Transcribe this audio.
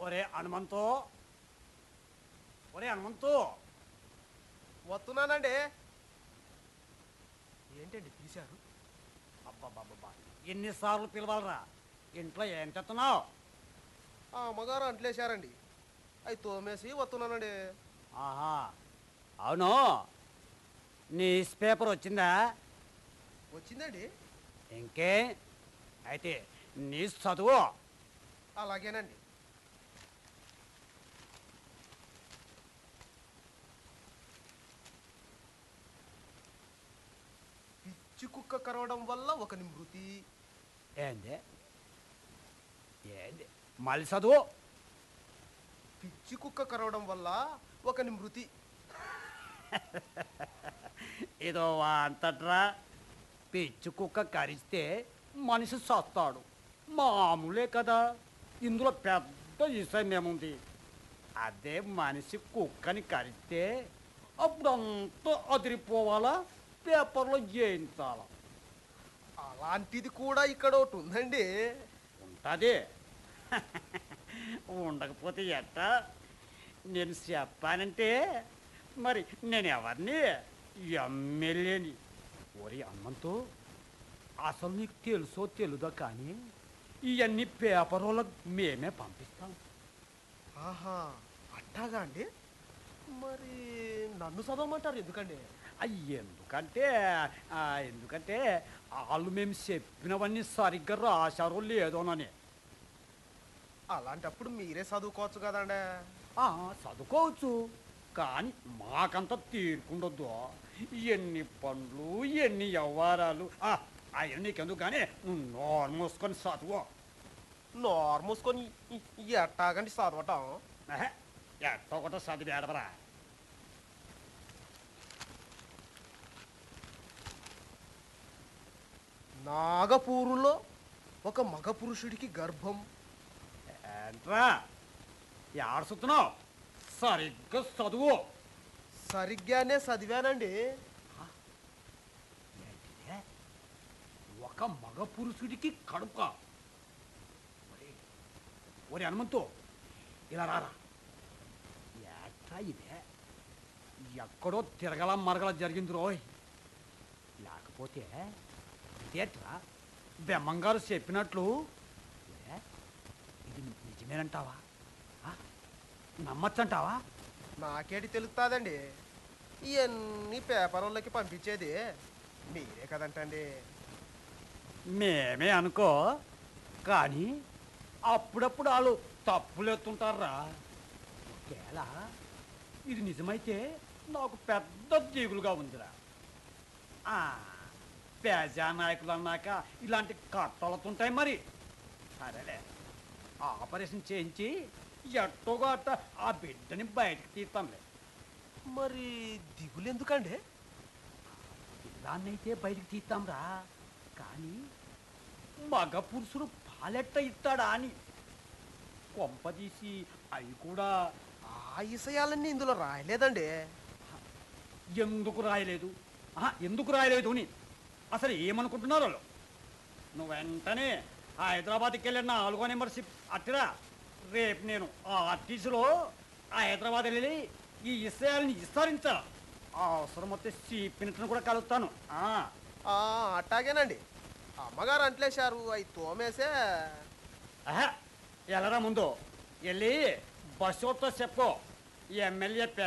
ఒరే హనుమంతు ఒరే హనుమంతు వస్తున్నానండి ఏంటండి తీశారు అబ్బబ్బబ్బబ్బా ఎన్నిసార్లు పిలవాలరా ఇంట్లో ఏం తెస్తున్నావు ఆ అమ్మగారు అంట్లేశారండి అవి తోమేసి వస్తున్నానండి ఆహా అవును న్యూస్ పేపర్ వచ్చిందా వచ్చిందండి ఇంకే అయితే న్యూస్ చదువు అలాగేనండి పిచ్చి కుక్క కరవడం వల్ల ఒకని మృతి ఏంది ఏంది మళ్ళీ చదువు పిచ్చి కుక్క కరవడం వల్ల ఒకని మృతి ఇదో అంతట్రా పిచ్చి కుక్క కరిస్తే మనిషి సస్తాడు మామూలే కదా ఇందులో పెద్ద విషయం ఏముంది అదే మనిషి కుక్కని కరిస్తే అప్పుడంతా అదిరిపోవాలా పేపర్లో చేయించాలా అలాంటిది కూడా ఇక్కడ ఒకటి ఉందండి ఉంటుంది ఉండకపోతే ఎట్టా నేను చెప్పానంటే మరి నేను ఎవరిని ఎమ్మెల్యేని ఓరి హనుమంతు అసలు నీకు తెలుసో తెలుదో కానీ ఇవన్నీ పేపర్లకు మేమే పంపిస్తాం ఆహా అట్టాగా అండి మరి నన్ను చదవమంటారు ఎందుకండి అయ్యి ఎందుకంటే ఆ, ఎందుకంటే వాళ్ళు మేము చెప్పినవన్నీ సరిగ్గా రాశారో లేదోనని అలాంటప్పుడు మీరే చదువుకోవచ్చు కదండి ఆ, చదువుకోవచ్చు కానీ మాకంత తీరుకుండొద్దు ఎన్ని పనులు ఎన్ని వ్యవహారాలు అయ్యి నీకెందుకు కానీ నువ్వు నోరు మూసుకొని చదువు నోరు మూసుకొని ఇ- ఇ- ఎట్టాగండి చదవటం ఎహె, ఎట్టో ఒకటో చదివి ఏడవరా నాగపూరులో ఒక మగ పురుషుడికి గర్భం ఏంట్రా ఏడుస్తున్నావు సరిగ్గా చదువు సరిగ్గానే చదివానండి ఏంటిదే? ఒక మగ పురుషుడికి కడుప ఒరే, ఒరే హనుమంతు ఇలా రారా ఏట్రా ఇదే ఎక్కడో తిరగల మరగల జరిగింది రోయ్ లేకపోతే ఇదేట్రా బెమ్మంగారు చెప్పినట్లు ఏ, ఇది నిజమేనంటావా ఆ? నమ్మచ్చంటావా నాకేటి తెలుస్తుందండి ఇవన్నీ పేపర్ వాళ్ళకి పంపించేది మీరే కదంటండి మేమే అనుకో కానీ అప్పుడప్పుడు వాళ్ళు తప్పులు ఎత్తుంటారా ఒకవేళ ఇది నిజమైతే నాకు పెద్ద దిగులుగా ఉందిరా ఆ, పేజా నాయకులు అన్నాక ఇలాంటి కట్టలతుంటాయి మరి సరేలే ఆపరేషన్ చేయించి ఎట్టోగా అట్ట ఆ బిడ్డని బయటకు తీస్తాంలే మరి దిగులు ఎందుకండి పిల్లాన్నైతే బయటికి తీస్తాంరా కానీ మగ పురుషుడు పాలెట్ట ఇస్తాడా అని కొంపదీసి అవి కూడా ఆ విషయాలన్నీ ఇందులో రాయలేదండి ఎందుకు రాయలేదు ఆహా, ఎందుకు రాయలేదు అని అసలు ఏమనుకుంటున్నారు వాళ్ళు నువ్వు వెంటనే హైదరాబాద్కి వెళ్ళిన నాలుగో నెంబర్ షిప్ అట్టిరా రేపు నేను ఆ ఆర్టీసీలో హైదరాబాద్ వెళ్ళి ఈ విషయాలని విస్తరించాలి అవసరం వస్తే సీపినట్టును కూడా కలుగుతాను ఆ. ఆ, అట్టాగేనండి అమ్మగారు అంట్లేశారు అవి తోమేసే ఆహా, వెళ్ళరా ముందు వెళ్ళి బస్సు చెప్పు ఈ ఎమ్మెల్యే